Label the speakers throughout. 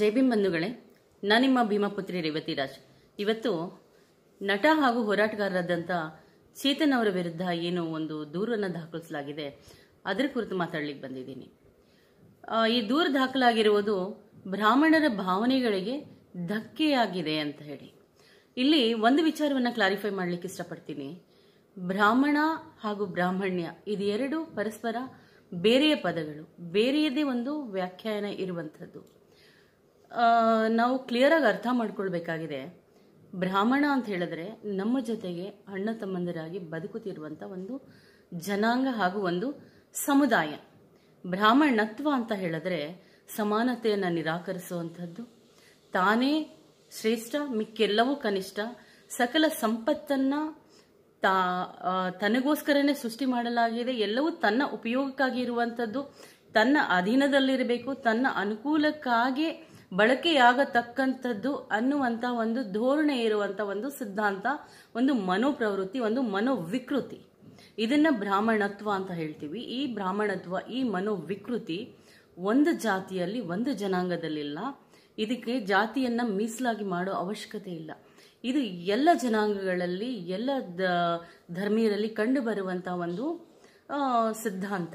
Speaker 1: ಜೈ ಭೀಮ್ ಬಂಧುಗಳೇ ನಾನು ನಿಮ್ಮ ಭೀಮಪುತ್ರಿ ರೇವತಿ ರಾಜ್ ಇವತ್ತು ನಟ ಹಾಗೂ ಹೋರಾಟಗಾರರಾದಂಥ ಚೇತನ್ ಅವರ ವಿರುದ್ಧ ಏನು ಒಂದು ದೂರನ್ನು ದಾಖಲಿಸಲಾಗಿದೆ ಅದರ ಕುರಿತು ಮಾತಾಡ್ಲಿಕ್ಕೆ ಬಂದಿದ್ದೀನಿ ಆ, ಈ ದೂರು ದಾಖಲಾಗಿರುವುದು ಬ್ರಾಹ್ಮಣರ ಭಾವನೆಗಳಿಗೆ ಧಕ್ಕೆಯಾಗಿದೆ ಅಂತ ಹೇಳಿ ಇಲ್ಲಿ ಒಂದು ವಿಚಾರವನ್ನು ಕ್ಲಾರಿಫೈ ಮಾಡಲಿಕ್ಕೆ ಇಷ್ಟಪಡ್ತೀನಿ ಬ್ರಾಹ್ಮಣ ಹಾಗೂ ಬ್ರಾಹ್ಮಣ್ಯ ಇದು ಎರಡು ಪರಸ್ಪರ ಬೇರೆಯ ಪದಗಳು ಬೇರೆಯದೇ ಒಂದು ವ್ಯಾಖ್ಯಾನ ಇರುವಂಥದ್ದು ಆ, ನಾವು ಕ್ಲಿಯರ್ ಆಗಿ ಅರ್ಥ ಮಾಡ್ಕೊಳ್ಬೇಕಾಗಿದೆ ಬ್ರಾಹ್ಮಣ ಅಂತ ಹೇಳಿದ್ರೆ ನಮ್ಮ ಜೊತೆಗೆ ಅಣ್ಣ ತಮ್ಮಂದಿರಾಗಿ ಬದುಕುತ್ತಿರುವಂತ ಒಂದು ಜನಾಂಗ ಹಾಗೂ ಒಂದು ಸಮುದಾಯ ಬ್ರಾಹ್ಮಣತ್ವ ಅಂತ ಹೇಳಿದ್ರೆ ಸಮಾನತೆಯನ್ನು ನಿರಾಕರಿಸುವಂಥದ್ದು ತಾನೇ ಶ್ರೇಷ್ಠ ಮಿಕ್ಕೆಲ್ಲವೂ ಕನಿಷ್ಠ ಸಕಲ ಸಂಪತ್ತನ್ನ ತಾ ಆ, ತನಗೋಸ್ಕರನೇ ಸೃಷ್ಟಿ ಮಾಡಲಾಗಿದೆ ಎಲ್ಲವೂ ತನ್ನ ಉಪಯೋಗಕ್ಕಾಗಿ ಇರುವಂಥದ್ದು ತನ್ನ ಅಧೀನದಲ್ಲಿರಬೇಕು ತನ್ನ ಅನುಕೂಲಕ್ಕಾಗಿ ಬಳಕೆಯಾಗತಕ್ಕಂಥದ್ದು ಅನ್ನುವಂಥ ಒಂದು ಧೋರಣೆ ಇರುವಂಥ ಒಂದು ಸಿದ್ಧಾಂತ ಒಂದು ಮನೋಪ್ರವೃತ್ತಿ ಒಂದು ಮನೋವಿಕೃತಿ ಇದನ್ನ ಬ್ರಾಹ್ಮಣತ್ವ ಅಂತ ಹೇಳ್ತೀವಿ ಈ ಬ್ರಾಹ್ಮಣತ್ವ ಈ ಮನೋವಿಕೃತಿ ಒಂದು ಜಾತಿಯಲ್ಲಿ ಒಂದು ಜನಾಂಗದಲ್ಲಿಲ್ಲ ಇದಕ್ಕೆ ಜಾತಿಯನ್ನ ಮೀಸಲಾಗಿ ಮಾಡೋ ಅವಶ್ಯಕತೆ ಇಲ್ಲ ಇದು ಎಲ್ಲ ಜನಾಂಗಗಳಲ್ಲಿ ಎಲ್ಲ ದ- ಧರ್ಮೀಯರಲ್ಲಿ ಕಂಡು ಬರುವಂತ ಒಂದು ಆ, ಸಿದ್ಧಾಂತ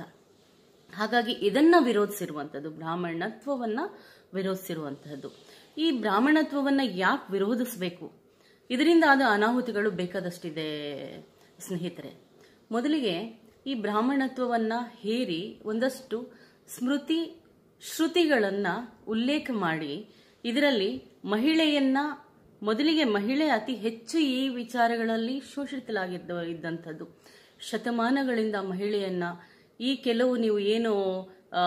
Speaker 1: ಹಾಗಾಗಿ ಇದನ್ನ ವಿರೋಧಿಸಿರುವಂಥದ್ದು ಬ್ರಾಹ್ಮಣತ್ವವನ್ನ ವಿರೋಧಿಸಿರುವಂತಹದ್ದು ಈ ಬ್ರಾಹ್ಮಣತ್ವವನ್ನ ಯಾಕೆ ವಿರೋಧಿಸಬೇಕು ಇದರಿಂದ ಆದ ಅನಾಹುತಿಗಳು ಬೇಕಾದಷ್ಟಿದೆ ಸ್ನೇಹಿತರೆ ಮೊದಲಿಗೆ ಈ ಬ್ರಾಹ್ಮಣತ್ವವನ್ನ ಹೇರಿ ಒಂದಷ್ಟು ಸ್ಮೃತಿ ಶ್ರುತಿಗಳನ್ನ ಉಲ್ಲೇಖ ಮಾಡಿ ಇದರಲ್ಲಿ ಮಹಿಳೆಯನ್ನ ಮೊದಲಿಗೆ ಮಹಿಳೆ ಅತಿ ಹೆಚ್ಚು ಈ ವಿಚಾರಗಳಲ್ಲಿ ಶೋಷಿತಲಾಗಿದ್ದ ಇದ್ದಂಥದ್ದು ಶತಮಾನಗಳಿಂದ ಮಹಿಳೆಯನ್ನ ಈ ಕೆಲವು ನೀವು ಏನು ಆ,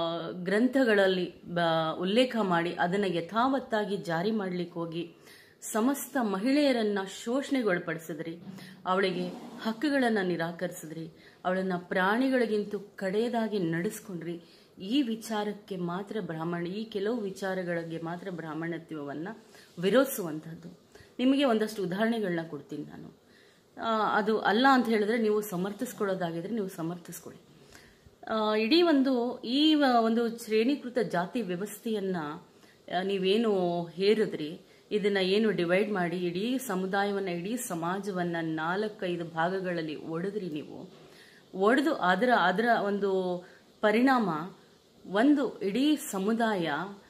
Speaker 1: ಗ್ರಂಥಗಳಲ್ಲಿ ಬ- ಉಲ್ಲೇಖ ಮಾಡಿ ಅದನ್ನು ಯಥಾವತ್ತಾಗಿ ಜಾರಿ ಮಾಡ್ಲಿಕ್ಕೆ ಹೋಗಿ ಸಮಸ್ತ ಮಹಿಳೆಯರನ್ನ ಶೋಷಣೆಗೊಳಪಡಿಸಿದ್ರಿ ಅವಳಿಗೆ ಹಕ್ಕುಗಳನ್ನು ನಿರಾಕರಿಸಿದ್ರಿ ಅವಳನ್ನ ಪ್ರಾಣಿಗಳಿಗಿಂತ ಕಡೆಯದಾಗಿ ನಡೆಸ್ಕೊಂಡ್ರಿ ಈ ವಿಚಾರಕ್ಕೆ ಮಾತ್ರ ಬ್ರಾಹ್ಮಣ ಈ ಕೆಲವು ವಿಚಾರಗಳಿಗೆ ಮಾತ್ರ ಬ್ರಾಹ್ಮಣತ್ವವನ್ನ ವಿರೋಧಿಸುವಂಥದ್ದು ನಿಮಗೆ ಒಂದಷ್ಟು ಉದಾಹರಣೆಗಳನ್ನ ಕೊಡ್ತೀನಿ ನಾನು ಆ, ಅದು ಅಲ್ಲ ಅಂತ ಹೇಳಿದ್ರೆ ನೀವು ಸಮರ್ಥಿಸ್ಕೊಳ್ಳೋದಾಗಿದ್ರೆ ನೀವು ಸಮರ್ಥಿಸ್ಕೊಳ್ಳಿ ಆ, ಇಡೀ ಒಂದು ಈ ವ- ಒಂದು ಶ್ರೇಣೀಕೃತ ಜಾತಿ ವ್ಯವಸ್ಥೆಯನ್ನ ಆ, ನೀವೇನು ಹೇರಿದ್ರಿ ಇದನ್ನ ಏನು ಡಿವೈಡ್ ಮಾಡಿ ಇಡೀ ಸಮುದಾಯವನ್ನ ಇಡೀ ಸಮಾಜವನ್ನ ನಾಲ್ಕೈದು ಭಾಗಗಳಲ್ಲಿ ಒಡೆದ್ರಿ ನೀವು ಒಡೆದು ಅದರ ಅದರ ಒಂದು ಪರಿಣಾಮ ಒಂದು ಇಡೀ ಸಮುದಾಯ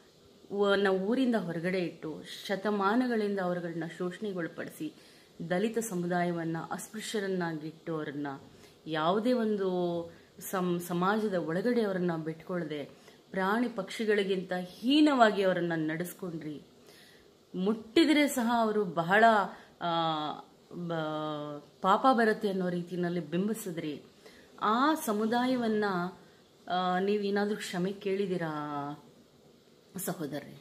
Speaker 1: ನ ಊರಿಂದ ಹೊರಗಡೆ ಇಟ್ಟು ಶತಮಾನಗಳಿಂದ ಅವರುಗಳನ್ನ ಶೋಷಣೆಗೊಳಪಡಿಸಿ ದಲಿತ ಸಮುದಾಯವನ್ನ ಅಸ್ಪೃಶ್ಯರನ್ನಾಗಿಟ್ಟು ಅವರನ್ನ ಯಾವುದೇ ಒಂದು ಸಂ ಸಮಾಜದ ಒಳಗಡೆ ಅವರನ್ನ ಬಿಟ್ಕೊಳ್ಳದೆ ಪ್ರಾಣಿ ಪಕ್ಷಿಗಳಿಗಿಂತ ಹೀನವಾಗಿ ಅವರನ್ನ ನಡೆಸ್ಕೊಂಡ್ರಿ ಮುಟ್ಟಿದರೆ ಸಹ ಅವರು ಬಹಳ ಆ, ಬ- ಪಾಪ ಬರುತ್ತೆ ಅನ್ನೋ ರೀತಿಯಲ್ಲಿ ಬಿಂಬಿಸಿದ್ರಿ ಆ ಸಮುದಾಯವನ್ನ ಆ, ನೀವೇನಾದ್ರೂ ಕ್ಷಮೆ ಕೇಳಿದಿರಾ ಸಹೋದರರೇ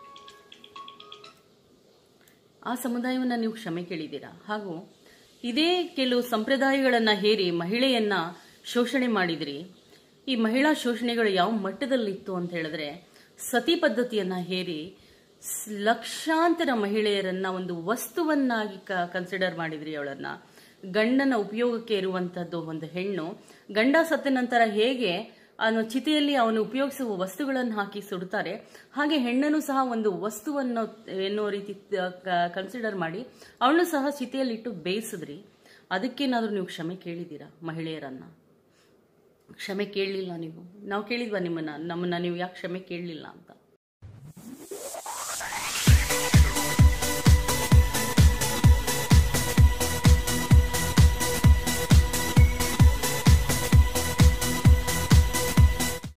Speaker 1: ಆ ಸಮುದಾಯವನ್ನ ನೀವು ಕ್ಷಮೆ ಕೇಳಿದ್ದೀರಾ ಹಾಗೂ ಇದೇ ಕೆಲವು ಸಂಪ್ರದಾಯಗಳನ್ನ ಹೇರಿ ಮಹಿಳೆಯನ್ನ ಶೋಷಣೆ ಮಾಡಿದ್ರಿ ಈ ಮಹಿಳಾ ಶೋಷಣೆಗಳು ಯಾವ ಮಟ್ಟದಲ್ಲಿತ್ತು ಅಂತ ಹೇಳಿದ್ರೆ ಸತಿ ಪದ್ಧತಿಯನ್ನ ಹೇರಿ ಸ್- ಲಕ್ಷಾಂತರ ಮಹಿಳೆಯರನ್ನ ಒಂದು ವಸ್ತುವನ್ನಾಗಿ ಕನ್ಸಿಡರ್ ಮಾಡಿದ್ರಿ ಅವಳನ್ನ ಗಂಡನ ಉಪಯೋಗಕ್ಕೆ ಇರುವಂತದ್ದು ಒಂದು ಹೆಣ್ಣು ಗಂಡ ಸತ್ತ ನಂತರ ಹೇಗೆ ಅವನು ಚಿತೆಯಲ್ಲಿ ಅವನು ಉಪಯೋಗಿಸುವ ವಸ್ತುಗಳನ್ನು ಹಾಕಿ ಸುಡುತ್ತಾರೆ ಹಾಗೆ ಹೆಣ್ಣನ್ನು ಸಹ ಒಂದು ವಸ್ತುವನ್ನು ಎನ್ನುವ ರೀತಿ ಕನ್ಸಿಡರ್ ಮಾಡಿ ಅವಳನ್ನು ಸಹ ಚಿತೆಯಲ್ಲಿಟ್ಟು ಬೇಯಿಸಿದ್ರಿ ಅದಕ್ಕೇನಾದ್ರೂ ನೀವು ಕ್ಷಮೆ ಕೇಳಿದ್ದೀರಾ ಮಹಿಳೆಯರನ್ನ ಕ್ಷಮೆ ಕೇಳಲಿಲ್ಲ ನೀವು ನಾವು ಕೇಳಿದ್ವಾ ನಿಮ್ಮನ್ನ ನಮ್ಮನ್ನ ನೀವು ಯಾಕೆ ಕ್ಷಮೆ ಕೇಳಲಿಲ್ಲ ಅಂತ